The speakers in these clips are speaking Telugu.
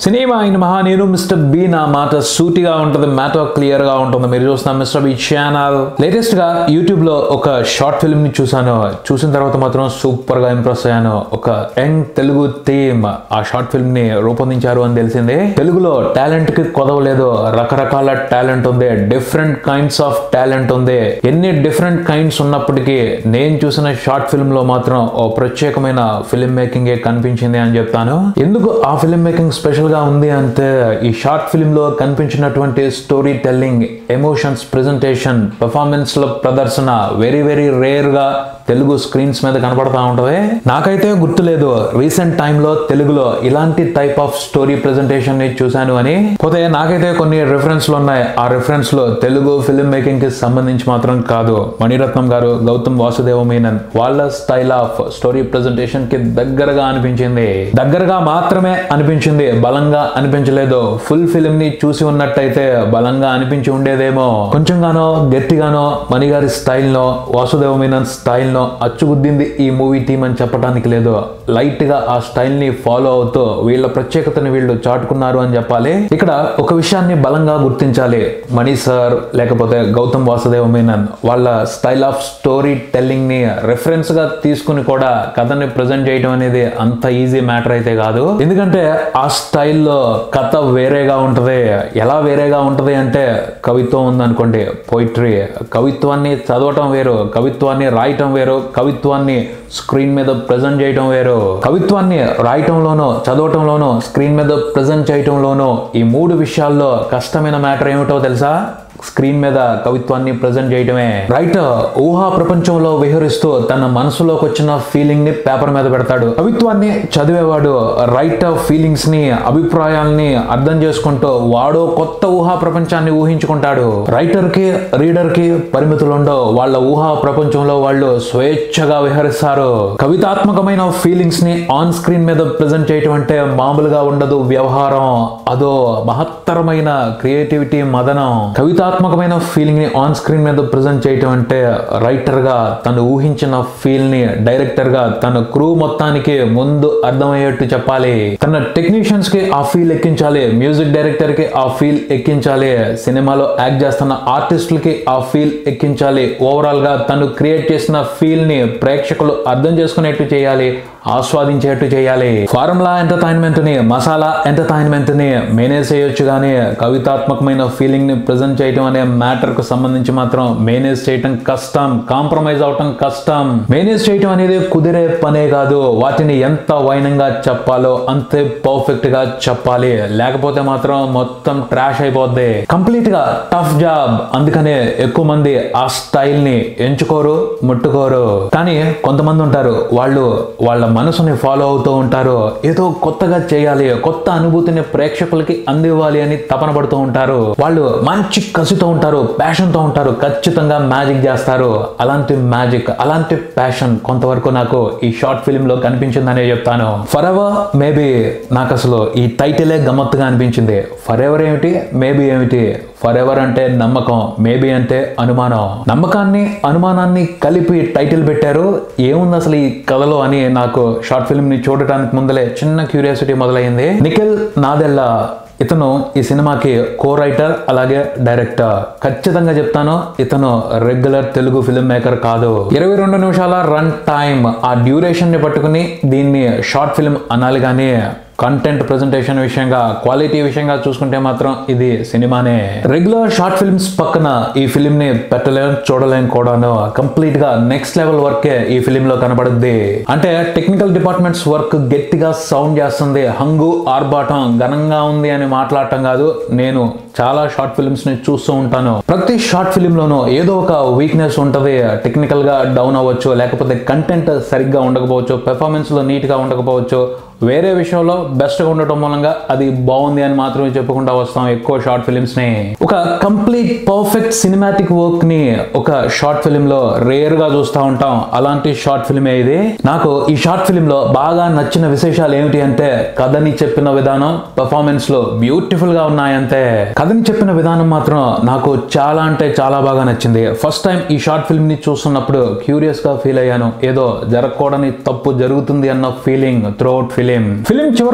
సినిమా అయిన మహా నేను మిస్టర్ బి నా మాట సూటిగా ఉంటుంది మ్యాటర్ క్లియర్ గా ఉంటుంది మీరు చూస్తున్న మిస్టర్ బి ఛానల్ లేటెస్ట్ గా యూట్యూబ్ లో ఒక షార్ట్ ఫిల్మ్ ని చూసాను చూసిన తర్వాత మాత్రం సూపర్ గా ఇంప్రెస్ అయ్యాను ఒక యంగ్ తెలుగు టీమ్ ఆ షార్ట్ ఫిల్మ్ ని రూపొందించారు అని తెలిసింది తెలుగులో టాలెంట్ కి కొదవలేదు రకరకాల టాలెంట్ ఉంది డిఫరెంట్ కైండ్స్ ఆఫ్ టాలెంట్ ఉంది ఎన్ని డిఫరెంట్ కైండ్స్ ఉన్నప్పటికీ నేను చూసిన షార్ట్ ఫిల్మ్ లో మాత్రం ఓ ప్రత్యేకమైన ఫిల్మ్ మేకింగ్ కనిపించింది అని చెప్తాను ఎందుకు ఆ ఫిల్మ్ మేకింగ్ స్పెషల్ గా ఉంది అంటే ఈ షార్ట్ ఫిల్మ్ లో కనిపించినటువంటి story telling emotions presentation performance లో ప్రదర్శన వెరీ వెరీ రేర్ గా తెలుగు స్క్రీన్స్ మీద కనపడతా ఉంటది నాకైతే గుర్తులేదు రీసెంట్ టైంలో తెలుగులో ఇలాంటి టైప్ ఆఫ్ స్టోరీ ప్రెజెంటేషన్ ని చూశాను అని పోతే నాకైతే కొన్ని రిఫరెన్స్లు ఉన్నాయి ఆ రిఫరెన్స్ లో తెలుగు ఫిల్మ్ మేకింగ్ కి సంబంధించి మాత్రం కాదు మణిరత్నం గారు గౌతమ్ వాసుదేవ మీనన్ వాళ్ళ స్టైల్ ఆఫ్ స్టోరీ ప్రెజెంటేషన్ కి దగ్గరగా అనిపించింది దగ్గరగా మాత్రమే అనిపించింది బలంగా అనిపించలేదు ఫుల్ ఫిల్మ్ ని చూసి ఉన్నట్టయితే బలంగా అనిపించి ఉండేదేమో కొంచెంగానో గట్టిగానో మణిగారి స్టైల్నో వాసుదేవ మీనన్ స్టైల్నో అచ్చుగుద్దింది ఈ మూవీ టీం అని చెప్పడానికి లేదు లైట్ గా ఆ స్టైల్ ని ఫాలో అవుతూ వీళ్ళ ప్రత్యేకతని వీళ్ళు చాటుకున్నారు అని చెప్పాలి ఇక్కడ ఒక విషయాన్ని బలంగా గుర్తించాలి మణి సార్ లేకపోతే గౌతమ్ వాసుదేవ మీనన్ వాళ్ళ స్టైల్ ఆఫ్ స్టోరీ టెల్లింగ్ ని రెఫరెన్స్ గా తీసుకుని కూడా కథని ప్రజెంట్ చేయడం అనేది అంత ఈజీ మ్యాటర్ అయితే కాదు ఎందుకంటే ఆ స్టైల్లో కథ వేరేగా ఉంటది ఎలా వేరేగా ఉంటది అంటే కవిత్వం ఉందనుకోండి పోయిట్రీ కవిత్వాన్ని చదవటం వేరు కవిత్వాన్ని రాయటం వేరు కవిత్వాన్ని స్క్రీన్ మీద ప్రజెంట్ చేయటం వేరు కవిత్వాన్ని రాయటంలోనో చదవటంలోనో స్క్రీన్ మీద ప్రజెంట్ చేయటంలోనో ఈ మూడు విషయాల్లో కష్టమైన మ్యాటర్ ఏమిటో తెలుసా స్క్రీన్ మీద కవిత్వాన్ని ప్రజెంట్ చేయటమే రైటర్ ఊహా ప్రపంచంలో విహరిస్తూ తన మనసులోకి వచ్చిన ఫీలింగ్ ని పేపర్ మీద పెడతాడు కవిత్వాన్ని చదివేవాడు రైటర్ ఫీలింగ్స్ ని అభిప్రాయాల్ని అర్థం చేసుకుంటూ వాడో కొత్త ఊహా ప్రపంచాన్ని ఊహించుకుంటాడు రైటర్ కి రీడర్ కి పరిమితులు ఉండవు వాళ్ళ ఊహా ప్రపంచంలో వాళ్ళు స్వేచ్ఛగా విహరిస్తారు కవితాత్మకమైన ఫీలింగ్స్ ని ఆన్ స్క్రీన్ మీద ప్రజెంట్ చేయటం అంటే మామూలుగా ఉండదు వ్యవహారం అదో మహత్తరమైన క్రియేటివిటీ మదనం కవితాత్మకమైన ఫీలింగ్ ని ఆన్ స్క్రీన్ మీద ప్రజెంట్ చేయటం అంటే రైటర్ గా తను ఊహించిన ఫీల్ ని డైరెక్టర్ గా తన క్రూ మొత్తానికి ముందు అర్థమయ్యేట్టు చెప్పాలి తన టెక్నీషియన్స్ కి ఆ ఫీల్ ఎక్కించాలి మ్యూజిక్ డైరెక్టర్ కి ఆ ఫీల్ ఎక్కించాలి సినిమాలో యాక్ట్ చేస్తున్న ఆర్టిస్టులకి ఆ ఫీల్ ఎక్కించాలి ఓవరాల్ గా తను క్రియేట్ చేసిన ఫీల్ ని ప్రేక్షకులు అర్థం చేసుకునేట్టు చేయాలి ఆస్వాదించేట్టు చేయాలి ఫార్ములా ఎంటర్టైన్మెంట్ ని మసాలా ఎంటర్టైన్మెంట్ ని మేనేజ్ చేయొచ్చు కానీ కవితాత్మకమైన ఫీలింగ్ ని ప్రజెంట్ చేయటం అనే మ్యాటర్ కు సంబంధించి మాత్రం మేనేజ్ చేయటం కష్టం కాంప్రమైజ్ అవటం కష్టం మేనేజ్ చేయటం అనేది కుదిరే పనే కాదు వాటిని ఎంత వైనంగా చెప్పాలో అంతే పర్ఫెక్ట్ గా చెప్పాలి లేకపోతే మాత్రం మొత్తం ట్రాష్ అయిపోద్ది కంప్లీట్ గా టఫ్ జాబ్ అందుకనే ఎక్కువ మంది ఆ స్టైల్ ని ఎంచుకోరు ముట్టుకోరు కానీ కొంతమంది ఉంటారు వాళ్ళు వాళ్ళ మనసుని ఫాలో అవుతూ ఉంటారు ఏదో కొత్తగా చేయాలి కొత్త అనుభూతిని ప్రేక్షకులకి అందివ్వాలి అని తపన పడుతూ ఉంటారు వాళ్ళు మంచి కసితో ఉంటారు ప్యాషన్ తో ఉంటారు ఖచ్చితంగా మ్యాజిక్ చేస్తారు అలాంటి మ్యాజిక్ అలాంటి ప్యాషన్ కొంతవరకు నాకు ఈ షార్ట్ ఫిల్మ్ లో కనిపించిందనే చెప్తాను ఫర్ ఎవర్ మేబీ నాకు అసలు ఈ టైటిలే గమ్మత్తుగా అనిపించింది ఫర్ ఎవర్ ఏమిటి మేబీ ఏమిటి ఫర్ ఎవర్ అంటే నమ్మకం మేబీ అంటే అనుమానం నమ్మకాన్ని అనుమానాన్ని కలిపి టైటిల్ పెట్టారు ఏముంది అసలు ఈ కథలో అని నాకు షార్ట్ ఫిల్మ్ ని చూడటానికి ముందలే చిన్న క్యూరియాసిటీ మొదలైంది నిఖిల్ నాదెల్లా ఇతను ఈ సినిమాకి కో రైటర్ అలాగే డైరెక్టర్ ఖచ్చితంగా చెప్తాను ఇతను రెగ్యులర్ తెలుగు ఫిల్మ్ మేకర్ కాదు ఇరవై రెండు నిమిషాల రన్ టైం ఆ డ్యూరేషన్ ని పట్టుకుని దీన్ని షార్ట్ ఫిల్మ్ అనాలి కానీ కంటెంట్ ప్రజెంటేషన్ విషయంగా క్వాలిటీ విషయంగా చూసుకుంటే మాత్రం ఇది సినిమానే రెగ్యులర్ షార్ట్ ఫిల్మ్స్ పక్కన ఈ ఫిలిం ని పెట్టలేం చూడలేం కూడాను కంప్లీట్ గా నెక్స్ట్ లెవెల్ వర్కే ఈ ఫిలిం లో కనబడుద్ది అంటే టెక్నికల్ డిపార్ట్మెంట్స్ వర్క్ గట్టిగా సౌండ్ చేస్తుంది హంగు ఆర్భాటం ఘనంగా ఉంది అని మాట్లాడటం కాదు నేను చాలా షార్ట్ ఫిల్మ్స్ ని చూస్తూ ఉంటాను ప్రతి షార్ట్ ఫిలిం లోనూ ఏదో ఒక వీక్నెస్ ఉంటది టెక్నికల్ గా డౌన్ అవ్వచ్చు లేకపోతే కంటెంట్ సరిగ్గా ఉండకపోవచ్చు పెర్ఫార్మెన్స్ లో నీట్ గా ఉండకపోవచ్చు వేరే విషయంలో బెస్ట్ గా ఉండటం మూలంగా అది బాగుంది అని మాత్రమే చెప్పుకుంటా వస్తాం ఎక్కువ షార్ట్ ఫిలిమ్స్ ని ఒక కంప్లీట్ పర్ఫెక్ట్ సినిమాటిక్ వర్క్ ని ఒక షార్ట్ ఫిలిం లో రేర్ గా చూస్తూ ఉంటాం అలాంటి షార్ట్ ఫిలిమే ఇది నాకు ఈ షార్ట్ ఫిలిం లో బాగా నచ్చిన విశేషాలు ఏమిటి అంటే కథని చెప్పిన విధానం పెర్ఫార్మెన్స్ లో బ్యూటిఫుల్ గా ఉన్నాయంతే కథని చెప్పిన విధానం మాత్రం నాకు చాలా అంటే చాలా బాగా నచ్చింది ఫస్ట్ టైం ఈ షార్ట్ ఫిల్మ్ ని చూస్తున్నప్పుడు క్యూరియస్ గా ఫీల్ అయ్యాను ఏదో జరగకూడని తప్పు జరుగుతుంది అన్న feeling throughout film film చివరికి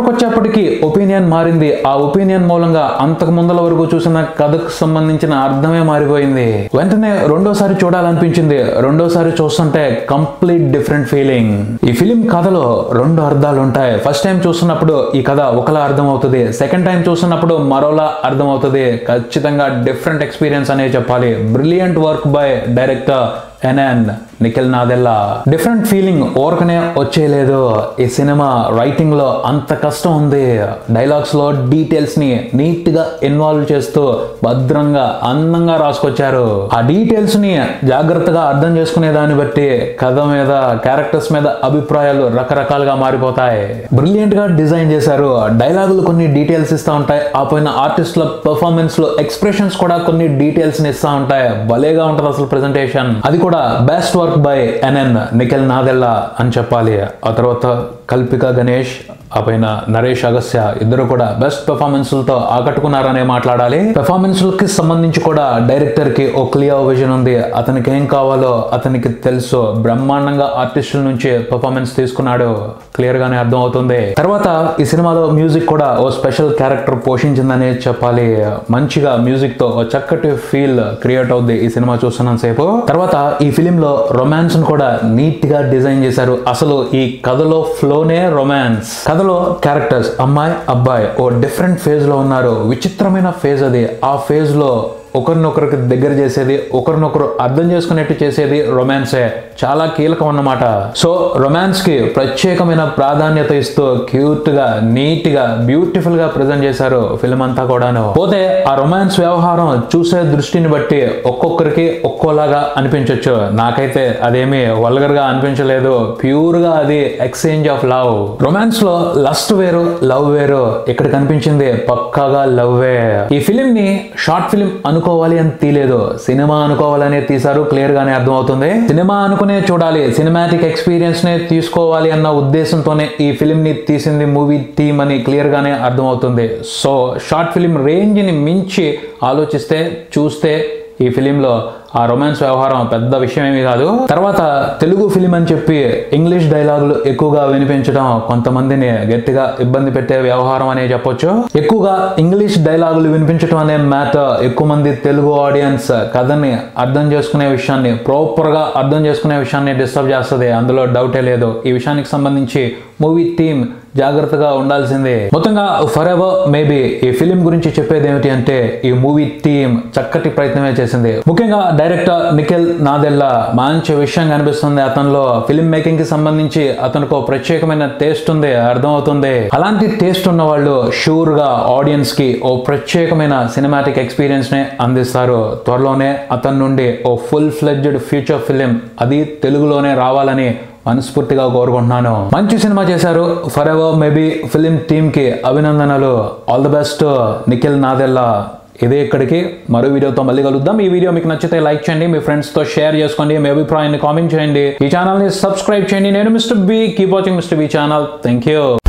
చివరికి వచ్చేప్పటికి ఒపీనియన్ మారింది ఆ ఒపీనియన్ మూలంగా అంతకు ముందల వరకు చూసిన కథకు సంబంధించిన అర్థమే మారిపోయింది వెంటనే రెండోసారి చూడాలనిపించింది రెండోసారి చూస్తుంటే కంప్లీట్ డిఫరెంట్ ఫీలింగ్ ఈ ఫిలిం కథలో రెండు అర్థాలు ఉంటాయి ఫస్ట్ టైం చూస్తున్నప్పుడు ఈ కథ ఒకలా అర్థం అవుతుంది సెకండ్ టైం చూస్తున్నప్పుడు మరోలా అర్థం అవుతుంది ఖచ్చితంగా డిఫరెంట్ ఎక్స్పీరియన్స్ అనే చెప్పాలి brilliant work by director NN Nikhil Nadella different feeling ఓరకనే వచ్చేయలేదు ఈ సినిమా రైటింగ్ లో అంత కష్టం ఉంది డైలాగ్స్ లో డీటెయిల్స్ ని నీట్ గా ఇన్వాల్వ్ చేస్తూ భద్రంగా అందంగా రాసుకొచ్చారు ఆ డీటెయిల్స్ ని జాగ్రత్తగా అర్థం చేసుకునే దాన్ని బట్టి కథ మీద క్యారెక్టర్స్ మీద అభిప్రాయాలు రకరకాలుగా మారిపోతాయి బ్రిలియంట్ గా డిజైన్ చేశారు డైలాగులు కొన్ని డీటెయిల్స్ ఇస్తా ఉంటాయి ఆ పైన ఆర్టిస్టుల పెర్ఫార్మెన్స్ లో ఎక్స్ప్రెషన్స్ కూడా కొన్ని డీటెయిల్స్ ని ఇస్తా ఉంటాయి భలేగా ఉంటది అసలు ప్రెజెంటేషన్ అది కూడా best work by NN Nikhil Nadella అని చెప్పాలి ఆ తర్వాత కల్పిక గణేష్ ఆ పైన నరేష్ అగస్య ఇద్దరు కూడా బెస్ట్ పెర్ఫార్మెన్స్లతో ఆకట్టుకున్నారనే మాట్లాడాలి పెర్ఫార్మెన్స్లకి సంబంధించి కూడా డైరెక్టర్ కి ఓ క్లియర్ విజన్ ఉంది అతనికి ఏం కావాలో అతనికి తెలుసు బ్రహ్మాండంగా ఆర్టిస్టుల నుంచి పెర్ఫార్మెన్స్ తీసుకున్నాడు క్లియర్ గానే అర్థం అవుతుంది తర్వాత ఈ సినిమాలో మ్యూజిక్ కూడా ఓ స్పెషల్ క్యారెక్టర్ పోషించిందనే చెప్పాలి మంచిగా మ్యూజిక్ తో ఓ చక్కటి ఫీల్ క్రియేట్ అవుద్ది ఈ సినిమా చూస్తున్నంత సేపు తర్వాత ఈ ఫిలిం లో రొమాన్స్ కూడా నీట్ గా డిజైన్ చేశారు అసలు ఈ కథలో ఫ్లోనే రొమాన్స్ కథలో క్యారెక్టర్స్ అమ్మాయి అబ్బాయి ఓ డిఫరెంట్ ఫేజ్ లో ఉన్నారు విచిత్రమైన ఫేజ్ అది ఆ ఫేజ్ లో ఒకరినొకరికి దగ్గర చేసేది ఒకరినొకరు అర్థం చేసుకునేట్టు చేసేది రొమాన్సే చాలా కీలకం అన్నమాట సో రొమాన్స్ కి ప్రత్యేకమైన ప్రాధాన్యత ఇస్తూ క్యూట్ గా నీట్ గా బ్యూటిఫుల్ గా ప్రజెంట్ చేశారు ఫిల్మ్ అంతా కూడాను పోతే ఆ రొమాన్స్ వ్యవహారం చూసే దృష్టిని బట్టి ఒక్కొక్కరికి ఒక్కోలాగా అనిపించవచ్చు నాకైతే అదేమి వల్గర్ గా అనిపించలేదు ప్యూర్ గా అది ఎక్స్చేంజ్ ఆఫ్ లవ్ రొమాన్స్ లో లస్ట్ వేరు లవ్ వేరు ఇక్కడ కనిపించింది పక్కాగా లవ్వే ఈ ఫిలిం ని షార్ట్ ఫిలిం అనుకోవాలి అని తీలేదు సినిమా అనుకోవాలనే తీశారు క్లియర్ గానే అర్థమవుతుంది సినిమా అనుకునే చూడాలి సినిమాటిక్ ఎక్స్పీరియన్స్ నే తీసుకోవాలి అన్న ఉద్దేశంతోనే ఈ ఫిలిం ని తీసింది మూవీ టీమ్ అని క్లియర్ గానే అర్థమవుతుంది సో షార్ట్ ఫిలిం రేంజ్ ని మించి ఆలోచిస్తే చూస్తే ఈ ఫిలింలో ఆ రొమాన్స్ వ్యవహారం పెద్ద విషయం ఏమీ కాదు తర్వాత తెలుగు ఫిలిం అని చెప్పి ఇంగ్లీష్ డైలాగులు ఎక్కువగా వినిపించడం కొంతమందిని గట్టిగా ఇబ్బంది పెట్టే వ్యవహారం అనే చెప్పొచ్చు ఎక్కువగా ఇంగ్లీష్ డైలాగులు వినిపించడం అనే మ్యాటర్ ఎక్కువ మంది తెలుగు ఆడియన్స్ కథని అర్థం చేసుకునే విషయాన్ని ప్రాపర్ గా అర్థం చేసుకునే విషయాన్ని డిస్టర్బ్ చేస్తుంది అందులో డౌటే లేదు ఈ విషయానికి సంబంధించి మూవీ టీమ్ జాగ్రత్తగా ఉండాల్సిందే మొత్తంగా ఫర్ ఎవర్ మేబీ ఈ ఫిలిం గురించి చెప్పేది ఏమిటి అంటే ఈ మూవీ టీమ్ చక్కటి ప్రయత్నమే చేసింది ముఖ్యంగా డైరెక్టర్ నిఖిల్ నాదెల్లా మంచి విషయం కనిపిస్తుంది అతనిలో ఫిలిం మేకింగ్ కి సంబంధించి అతనికి ఒక ప్రత్యేకమైన టేస్ట్ ఉంది అర్థమవుతుంది అలాంటి టేస్ట్ ఉన్న వాళ్ళు షూర్ గా ఆడియన్స్ కి ఓ ప్రత్యేకమైన సినిమాటిక్ ఎక్స్పీరియన్స్ నే అందిస్తారు త్వరలోనే అతని నుండి ఓ ఫుల్ ఫ్లెడ్జ్డ్ ఫ్యూచర్ ఫిలిం అది తెలుగులోనే రావాలని మనస్ఫూర్తిగా కోరుకుంటున్నాను మంచి సినిమా చేశారు forever maybe film team కి అభినందనలు all the best Nikhil Nadella ఇదే ఇక్కడికి మరో వీడియోతో మళ్ళీ కలుద్దాం ఈ వీడియో మీకు నచ్చితే లైక్ చేయండి మీ ఫ్రెండ్స్ తో షేర్ చేసుకోండి మీ అభిప్రాయాన్ని కామెంట్ చేయండి ఈ ఛానల్ ని సబ్స్క్రైబ్ చేయండి నేను mister B keep watching mister B channel thank you